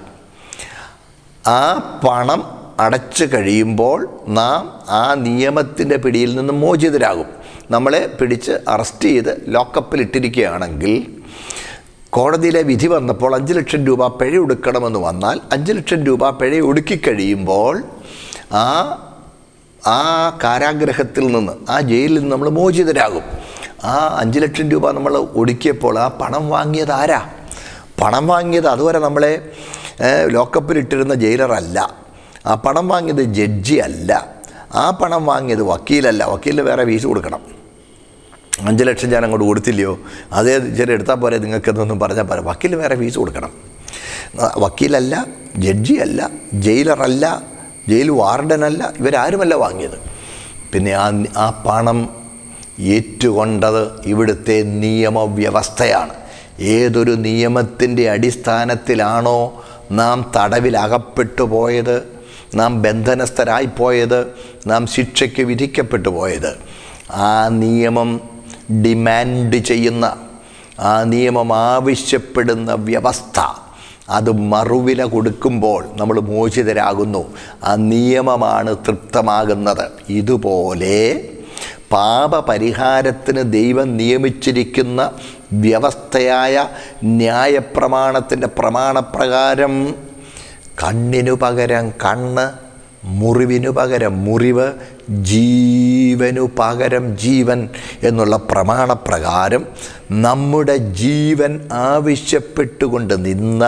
ആ പണം അടച്ചു കഴിയുമ്പോൾ നാം ആ നിയമത്തിൻ്റെ പിടിയിൽ നിന്ന് മോചിതരാകും നമ്മളെ പിടിച്ച് അറസ്റ്റ് ചെയ്ത് ലോക്കപ്പിൽ ഇട്ടിരിക്കുകയാണെങ്കിൽ കോടതിയിലെ വിധി വന്നപ്പോൾ അഞ്ച് ലക്ഷം രൂപ പിഴ ഒടുക്കണമെന്ന് വന്നാൽ അഞ്ച് ലക്ഷം രൂപ പിഴ ഒടുക്കി കഴിയുമ്പോൾ ആ ആ കാരാഗ്രഹത്തിൽ നിന്ന് ആ ജയിലിൽ നിന്ന് നമ്മൾ മോചിതരാകും ആ അഞ്ച് ലക്ഷം രൂപ നമ്മൾ ഒടുക്കിയപ്പോൾ ആ പണം വാങ്ങിയത് ആരാ പണം വാങ്ങിയത് അതുവരെ നമ്മളെ ഏഹ്, ലോക്കപ്പിലിട്ടിരുന്ന ജയിലറല്ല ആ പണം വാങ്ങിയത് ജഡ്ജി അല്ല ആ പണം വാങ്ങിയത് വക്കീലല്ല വക്കീലിന് വേറെ ഫീസ് കൊടുക്കണം അഞ്ച് ലക്ഷം ഞാൻ അങ്ങോട്ട് കൊടുത്തില്ലയോ അതേ ചെറിയ എടുത്താൽ പോരെ നിങ്ങൾക്ക് എന്നൊന്നും പറഞ്ഞാൽ പോരാ വക്കീൽ വേറെ ഫീസ് കൊടുക്കണം ആ, വക്കീലല്ല ജഡ്ജിയല്ല ജയിലറല്ല ജയിൽ വാർഡനല്ല ഇവരാരുമല്ല വാങ്ങിയത് പിന്നെ ആ ആ പണം ഏറ്റുകൊണ്ടത് ഇവിടുത്തെ നിയമവ്യവസ്ഥയാണ് ഏതൊരു നിയമത്തിൻ്റെ അടിസ്ഥാനത്തിലാണോ നാം തടവിലകപ്പെട്ടു പോയത് നാം ബന്ധനസ്ഥരായിപ്പോയത് നാം ശിക്ഷയ്ക്ക് വിധിക്കപ്പെട്ടു പോയത് ആ നിയമം ഡിമാൻഡ് ചെയ്യുന്ന ആ നിയമം ആവശ്യപ്പെടുന്ന വ്യവസ്ഥ അത് മറുവില കൊടുക്കുമ്പോൾ നമ്മൾ മോചിതരാകുന്നു ആ നിയമമാണ് തൃപ്തമാകുന്നത് ഇതുപോലെ പാപപരിഹാരത്തിന് ദൈവം നിയമിച്ചിരിക്കുന്ന വ്യവസ്ഥയായ ന്യായപ്രമാണത്തിൻ്റെ പ്രമാണപ്രകാരം കണ്ണിനു പകരം കണ്ണ് മുറിവിനു പകരം മുറിവ് ജീവനു പകരം ജീവൻ എന്നുള്ള പ്രമാണപ്രകാരം നമ്മുടെ ജീവൻ ആവശ്യപ്പെട്ടുകൊണ്ട് നിന്ന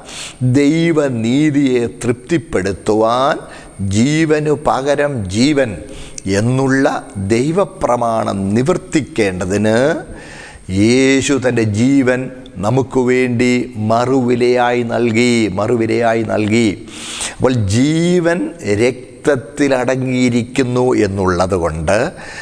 ദൈവനീതിയെ തൃപ്തിപ്പെടുത്തുവാൻ ജീവനു പകരം ജീവൻ എന്നുള്ള ദൈവപ്രമാണം നിവർത്തിക്കേണ്ടതിന് യേശു തൻ്റെ ജീവൻ നമുക്ക് വേണ്ടി മറുവിലയായി നൽകി മറുവിലയായി നൽകി അപ്പോൾ ജീവൻ രക്തത്തിൽ അടങ്ങിയിരിക്കുന്നു എന്നുള്ളത് കൊണ്ട്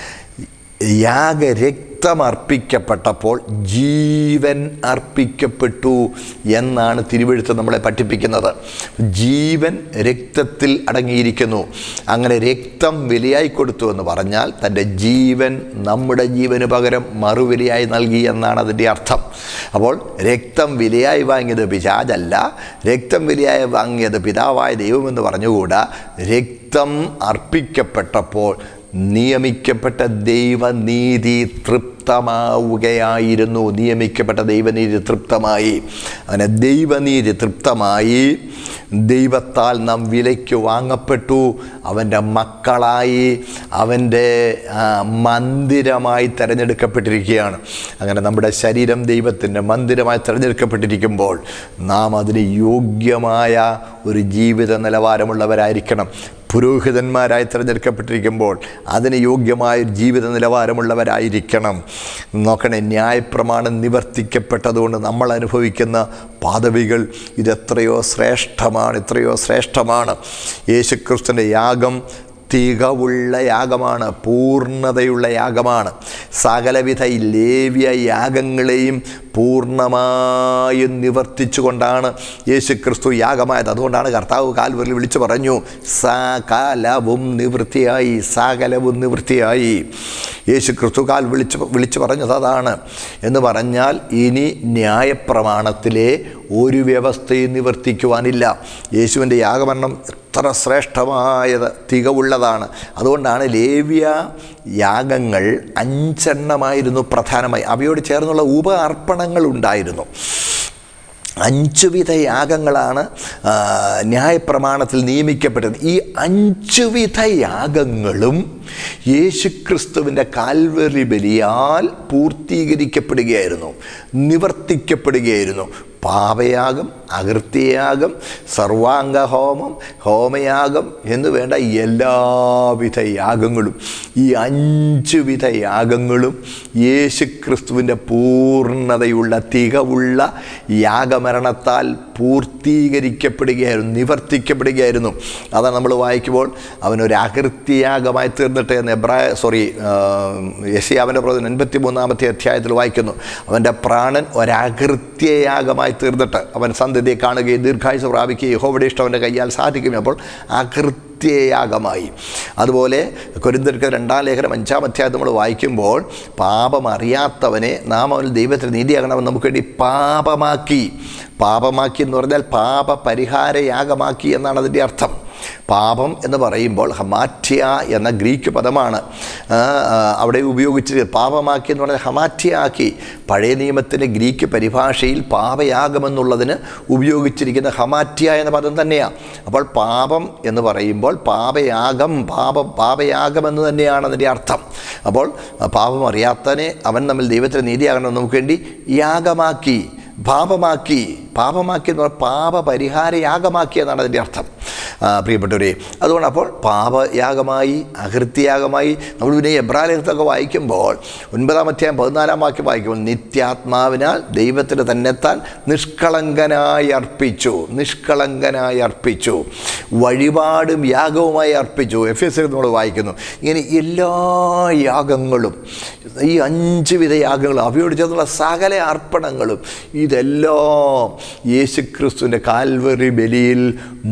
യാഗരക്തം അർപ്പിക്കപ്പെട്ടപ്പോൾ ജീവൻ അർപ്പിക്കപ്പെട്ടു എന്നാണ് തിരുവെഴുത്ത് നമ്മളെ പഠിപ്പിക്കുന്നത് ജീവൻ രക്തത്തിൽ അടങ്ങിയിരിക്കുന്നു അങ്ങനെ രക്തം വിലയായി കൊടുത്തു എന്ന് പറഞ്ഞാൽ തൻ്റെ ജീവൻ നമ്മുടെ ജീവന് പകരം മറുവിലയായി നൽകി എന്നാണ് അതിൻ്റെ അർത്ഥം അപ്പോൾ രക്തം വിലയായി വാങ്ങിയത് പിശാചല്ല രക്തം വിലയായി വാങ്ങിയത് പിതാവായ ദൈവമെന്ന് പറഞ്ഞുകൂടാ രക്തം അർപ്പിക്കപ്പെട്ടപ്പോൾ നിയമിക്കപ്പെട്ട ദൈവനീതി തൃപ്തമാവുകയായിരുന്നു നിയമിക്കപ്പെട്ട ദൈവനീതി തൃപ്തമായി അങ്ങനെ ദൈവനീതി തൃപ്തമായി ദൈവത്താൽ നാം വിലയ്ക്ക് വാങ്ങപ്പെട്ടു അവൻ്റെ മക്കളായി അവൻ്റെ ആ, മന്ദിരമായി തിരഞ്ഞെടുക്കപ്പെട്ടിരിക്കുകയാണ് അങ്ങനെ നമ്മുടെ ശരീരം ദൈവത്തിൻ്റെ മന്ദിരമായി തിരഞ്ഞെടുക്കപ്പെട്ടിരിക്കുമ്പോൾ നാം അതിന് യോഗ്യമായ ഒരു ജീവിത നിലവാരമുള്ളവരായിരിക്കണം പുരോഹിതന്മാരായി തിരഞ്ഞെടുക്കപ്പെട്ടിരിക്കുമ്പോൾ അതിന് യോഗ്യമായ ഒരു ജീവിത നിലവാരമുള്ളവരായിരിക്കണം നോക്കണേ ന്യായപ്രമാണം നിവർത്തിക്കപ്പെട്ടതുകൊണ്ട് നമ്മൾ അനുഭവിക്കുന്ന പദവികൾ ഇതെത്രയോ ശ്രേഷ്ഠമാണ് എത്രയോ ശ്രേഷ്ഠമാണ് യേശുക്രിസ്തുവിൻ്റെ യാഗം തികവുള്ള യാഗമാണ് പൂർണ്ണതയുള്ള യാഗമാണ് സകലവിധ ഈ ലേവ്യ യാഗങ്ങളെയും പൂർണ്ണമായും നിവർത്തിച്ചുകൊണ്ടാണ് യേശു ക്രിസ്തു യാഗമായത് അതുകൊണ്ടാണ് കർത്താവ് കാൽവറിൽ വിളിച്ചു പറഞ്ഞു സകലവും നിവൃത്തിയായി സകലവും നിവൃത്തിയായി യേശു ക്രിസ്തു കാൽ വിളിച്ച് വിളിച്ചു പറഞ്ഞത് അതാണ് എന്ന് പറഞ്ഞാൽ ഇനി ന്യായപ്രമാണത്തിലെ ഒരു വ്യവസ്ഥയും നിവർത്തിക്കുവാനില്ല യേശുവിൻ്റെ യാഗമരണം എത്ര ശ്രേഷ്ഠമായത് തികവുള്ളതാണ് അതുകൊണ്ടാണ് ലേവ്യ യാഗങ്ങൾ അഞ്ചെണ്ണമായിരുന്നു പ്രധാനമായി അവയോട് ചേർന്നുള്ള ഉപ അർപ്പണങ്ങൾ ഉണ്ടായിരുന്നു അഞ്ചുവിധ യാഗങ്ങളാണ് ആ, ന്യായപ്രമാണത്തിൽ നിയമിക്കപ്പെട്ടത് ഈ അഞ്ചുവിധ യാഗങ്ങളും യേശുക്രിസ്തുവിൻ്റെ കാൽവറി ബലിയാൽ പൂർത്തീകരിക്കപ്പെടുകയായിരുന്നു നിവർത്തിക്കപ്പെടുകയായിരുന്നു പാപയാഗം അകൃത്യയാഗം സർവാംഗഹോമം ഹോമയാഗം എന്ന് വേണ്ട എല്ലാവിധ യാഗങ്ങളും ഈ അഞ്ച് വിധ യാഗങ്ങളും യേശുക്രിസ്തുവിൻ്റെ പൂർണ്ണതയുള്ള തികവുള്ള യാഗമരണത്താൽ പൂർത്തീകരിക്കപ്പെടുകയായിരുന്നു നിവർത്തിക്കപ്പെടുകയായിരുന്നു അതാണ് നമ്മൾ വായിക്കുമ്പോൾ അവനൊരു അകൃത്യയാഗമായി തീർന്നിട്ട് എന്ന് എബ്രായ സോറി യശയാവിൻ്റെ പ്രവചനം എൺപത്തി മൂന്നാമത്തെ അധ്യായത്തിൽ വായിക്കുന്നു അവൻ്റെ പ്രാണൻ ഒരകൃത്യയാഗമായി തീർന്നിട്ട് അവൻ സന്ധ്യതയെ കാണുകയും ദീർഘായുസ് പ്രാപിക്കുകയും യഹോവയുടെ ഇഷ്ടം അവൻ്റെ കയ്യാൽ സാധിക്കും അപ്പോൾ അകൃത്യയാഗമായി അതുപോലെ കൊരിന്തർക്ക് രണ്ടാം ലേഖനം അഞ്ചാം അധ്യായം നമ്മൾ വായിക്കുമ്പോൾ പാപം അറിയാത്തവനെ നാം അവൻ ദൈവത്തിന് നീതിയാകണമെന്ന് നമുക്ക് വേണ്ടി പാപമാക്കി പാപമാക്കി എന്ന് പറഞ്ഞാൽ പാപ പരിഹാരയാഗമാക്കി എന്നാണ് അതിൻ്റെ അർത്ഥം പാപം എന്ന് പറയുമ്പോൾ ഹമാറ്റ്യ എന്ന ഗ്രീക്ക് പദമാണ് ആ, ആ, അവിടെ ഉപയോഗിച്ചത് പാപമാക്കി എന്ന് പറഞ്ഞാൽ ഹമാറ്റ്യ ആക്കി പഴയ നിയമത്തിൻ്റെ ഗ്രീക്ക് പരിഭാഷയിൽ പാപയാഗമെന്നുള്ളതിന് ഉപയോഗിച്ചിരിക്കുന്ന ഹമാറ്റ്യ എന്ന പദം തന്നെയാണ് അപ്പോൾ പാപം എന്ന് പറയുമ്പോൾ പാപയാഗം പാപം പാപയാഗം എന്ന് തന്നെയാണ് അതിൻ്റെ അർത്ഥം അപ്പോൾ പാപം അറിയാത്തനെ അവൻ നമ്മൾ ദൈവത്തിന് നീതിയാകണം നമുക്ക് വേണ്ടി യാഗമാക്കി പാപമാക്കി പാപമാക്കി എന്ന് പറഞ്ഞാൽ പാപപരിഹാര യാഗമാക്കി എന്നാണ് അതിൻ്റെ അർത്ഥം ആ, പ്രിയപ്പെട്ടവരെ അതുകൊണ്ട് അപ്പോൾ പാപയാഗമായി അകൃത്യയാഗമായി നമ്മൾ പിന്നെ എബ്രാലേഖത്തൊക്കെ വായിക്കുമ്പോൾ ഒൻപതാം അധ്യായം പതിനാലാം വാക്യം വായിക്കുമ്പോൾ നിത്യാത്മാവിനാൽ ദൈവത്തിന് തന്നെത്താൻ നിഷ്കളങ്കനായി അർപ്പിച്ചു നിഷ്കളങ്കനായി അർപ്പിച്ചു വഴിപാടും യാഗവുമായി അർപ്പിച്ചു എഫ് എസ് നമ്മൾ വായിക്കുന്നു ഇങ്ങനെ എല്ലാ യാഗങ്ങളും ഈ അഞ്ച് വിധ യാഗങ്ങളും അവയോട് ചേർന്നുള്ള സകല അർപ്പണങ്ങളും ഇതെല്ലാം യേശുക്രിസ്തുവിൻ്റെ കാൽവറി ബലിയിൽ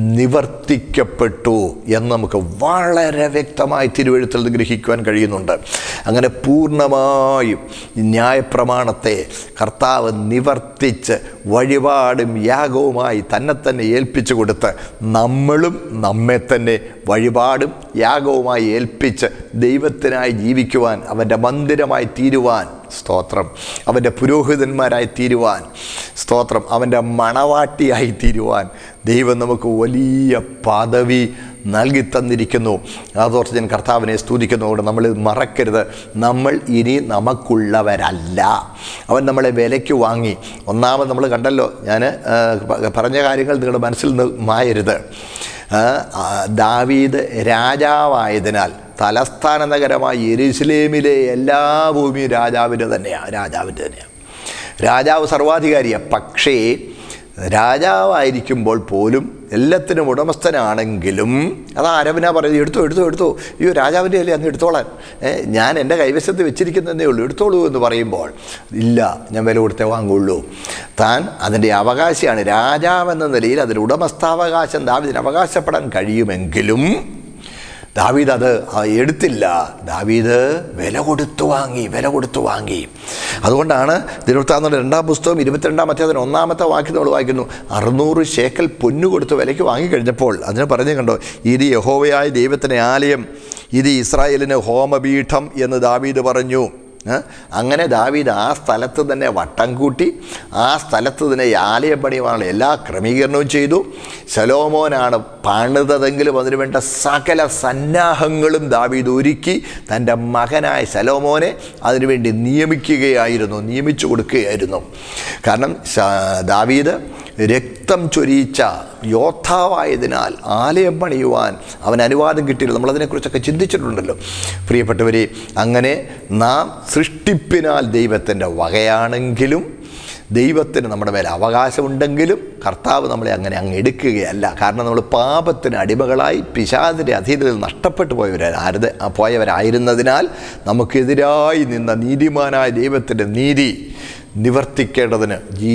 നിവർത്തിക്കപ്പെട്ടു എന്ന് നമുക്ക് വളരെ വ്യക്തമായി തിരുവഴുത്തിൽ നിന്ന് ഗ്രഹിക്കുവാൻ കഴിയുന്നുണ്ട് അങ്ങനെ പൂർണ്ണമായും ഈ ന്യായപ്രമാണത്തെ കർത്താവ് നിവർത്തിച്ച് വഴിപാടും യാഗവുമായി തന്നെ തന്നെ ഏൽപ്പിച്ചു കൊടുത്ത് നമ്മളും നമ്മെ തന്നെ വഴിപാടും യാഗവുമായി ഏൽപ്പിച്ച് ദൈവത്തിനായി ജീവിക്കുവാൻ അവൻ്റെ മന്ദിരമായി തീരുവാൻ സ്തോത്രം അവൻ്റെ പുരോഹിതന്മാരായി തീരുവാൻ സ്തോത്രം അവൻ്റെ മണവാട്ടിയായി തീരുവാൻ ദൈവം നമുക്ക് വലിയ പദവി നൽകി തന്നിരിക്കുന്നു അതോർത്ത് ഞാൻ കർത്താവിനെ സ്തുതിക്കുന്നതുകൊണ്ട് നമ്മൾ ഇത് മറക്കരുത് നമ്മൾ ഇനി നമുക്കുള്ളവരല്ല അവൻ നമ്മളെ വിലയ്ക്ക് വാങ്ങി ഒന്നാമത് നമ്മൾ കണ്ടല്ലോ ഞാൻ പറഞ്ഞ കാര്യങ്ങൾ നിങ്ങളുടെ മനസ്സിൽ നിന്ന് മായരുത് ആ, ആ, ദാവീദ് രാജാവായതിനാൽ തലസ്ഥാന നഗരമായ യെരുസലേമിലെ എല്ലാ ഭൂമിയും രാജാവിൻ്റെ തന്നെയാണ് രാജാവിൻ്റെ തന്നെയാണ് രാജാവ് സർവാധികാരിയാണ് പക്ഷേ രാജാവായിരിക്കുമ്പോൾ പോലും എല്ലാത്തിനും ഉടമസ്ഥനാണെങ്കിലും അത് ആരവനാ പറയുന്നത് എടുത്തോ എടുത്തോ എടുത്തോ അയ്യോ രാജാവിൻ്റെ അല്ലേ അങ്ങ് എടുത്തോളാൻ ഏ, ഞാൻ എൻ്റെ കൈവശത്ത് വെച്ചിരിക്കുന്നതേ ഉള്ളൂ എടുത്തോളൂ എന്ന് പറയുമ്പോൾ ഇല്ല ഞാൻ വില കൊടുത്തേ വാങ്ങുള്ളൂ താൻ അതിൻ്റെ അവകാശിയാണ് രാജാവെന്ന നിലയിൽ അതിൻ്റെ ഉടമസ്ഥാവകാശം ദാവിദിന് അവകാശപ്പെടാൻ കഴിയുമെങ്കിലും ദാവീദ് അത് ആ എടുത്തില്ല ദാവീദ് വില കൊടുത്തു വാങ്ങി വില കൊടുത്തു വാങ്ങി അതുകൊണ്ടാണ് ദിനവൃത്താന്നുള്ള രണ്ടാം പുസ്തകം ഇരുപത്തിരണ്ടാമത്തെ അതിന് ഒന്നാമത്തെ വാക്യം നമ്മൾ വായിക്കുന്നു അറുന്നൂറ് ശേക്കൽ പൊന്നു കൊടുത്ത് വിലയ്ക്ക് വാങ്ങിക്കഴിഞ്ഞപ്പോൾ അതിന് പറഞ്ഞു കണ്ടോ ഇത് യഹോവയായ ദൈവത്തിൻ്റെ ആലയം ഇത് ഇസ്രായേലിന് ഹോമപീഠം എന്ന് ദാവീദ് പറഞ്ഞു ഏ? അങ്ങനെ ദാവീദ് ആ സ്ഥലത്ത് തന്നെ വട്ടം കൂട്ടി ആ സ്ഥലത്ത് തന്നെ ഈ ആലയം പണിയുവാനുള്ള എല്ലാ ക്രമീകരണവും ചെയ്തു ശലോമോനാണ് പണിതതെങ്കിലും അതിനുവേണ്ട സകല സന്നാഹങ്ങളും ദാവീദ് ഒരുക്കി തൻ്റെ മകനായ ശലോമോനെ അതിനുവേണ്ടി നിയമിക്കുകയായിരുന്നു നിയമിച്ചു കൊടുക്കുകയായിരുന്നു കാരണം ശ- ദാവീദ് രക്തം ചൊരിയിച്ച യോദ്ധാവായതിനാൽ ആലയം പണിയുവാൻ അവൻ അനുവാദം കിട്ടിയില്ല നമ്മളതിനെക്കുറിച്ചൊക്കെ ചിന്തിച്ചിട്ടുണ്ടല്ലോ പ്രിയപ്പെട്ടവരെ അങ്ങനെ നാം സൃഷ്ടിപ്പിനാൽ ദൈവത്തിൻ്റെ വകയാണെങ്കിലും ദൈവത്തിന് നമ്മുടെ മേലെ അവകാശമുണ്ടെങ്കിലും കർത്താവ് നമ്മളെ അങ്ങനെ അങ്ങ് എടുക്കുകയല്ല കാരണം നമ്മൾ പാപത്തിന് അടിമകളായി പിശാദിൻ്റെ അധീനതയിൽ നഷ്ടപ്പെട്ടു പോയവരായത് പോയവരായിരുന്നതിനാൽ നമുക്കെതിരായി നിന്ന നീതിമാനായ ദൈവത്തിൻ്റെ നീതി നിവർത്തിക്കേണ്ടതിന്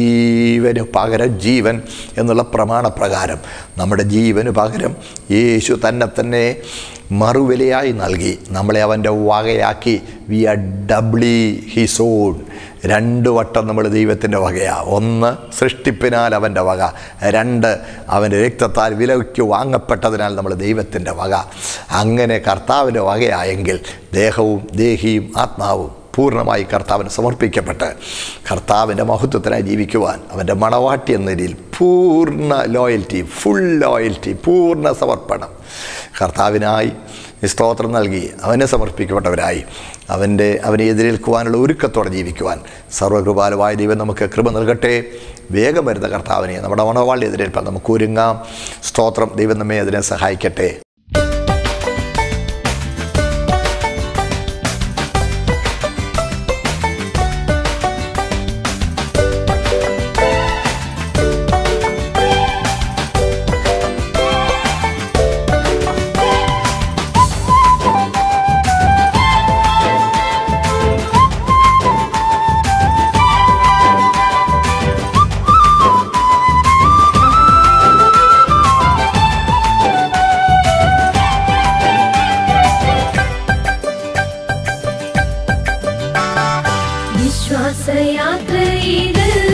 ജീവന് പകരം ജീവൻ എന്നുള്ള പ്രമാണപ്രകാരം നമ്മുടെ ജീവന് പകരം യേശു തന്നെ തന്നെ മറുവിലയായി നൽകി നമ്മളെ അവൻ്റെ വകയാക്കി വി ആർ ഡബ്ലി ഹിസോൺ രണ്ട് വട്ടം നമ്മൾ ദൈവത്തിൻ്റെ വകയാണ് ഒന്ന് സൃഷ്ടിപ്പിനാൽ അവൻ്റെ വക രണ്ട് അവൻ്റെ രക്തത്താൽ വിലയ്ക്ക് വാങ്ങപ്പെട്ടതിനാൽ നമ്മൾ ദൈവത്തിൻ്റെ വക അങ്ങനെ കർത്താവിൻ്റെ വകയായെങ്കിൽ ദേഹവും ദേഹിയും ആത്മാവും പൂർണ്ണമായി കർത്താവിന് സമർപ്പിക്കപ്പെട്ട് കർത്താവിൻ്റെ മഹത്വത്തിനായി ജീവിക്കുവാൻ അവൻ്റെ മണവാട്ടി എന്ന രീതിയിൽ പൂർണ്ണ ലോയൽറ്റി ഫുൾ ലോയൽറ്റി പൂർണ്ണ സമർപ്പണം കർത്താവിനായി സ്തോത്രം നൽകി അവനെ സമർപ്പിക്കപ്പെട്ടവരായി അവൻ്റെ അവനെ എതിരേൽക്കുവാനുള്ള ഒരുക്കത്തോടെ ജീവിക്കുവാൻ സർവകൃപാലുവായ ദൈവം നമുക്ക് കൃപ നൽകട്ടെ വേഗം വരുന്ന കർത്താവിനെ നമ്മുടെ മണവാളി എതിരേൽപ്പാൻ നമുക്ക് ഒരുങ്ങാം സ്തോത്രം ദൈവം നമ്മെ അതിനെ സഹായിക്കട്ടെ വിശ്വാസയാത്രയിൽ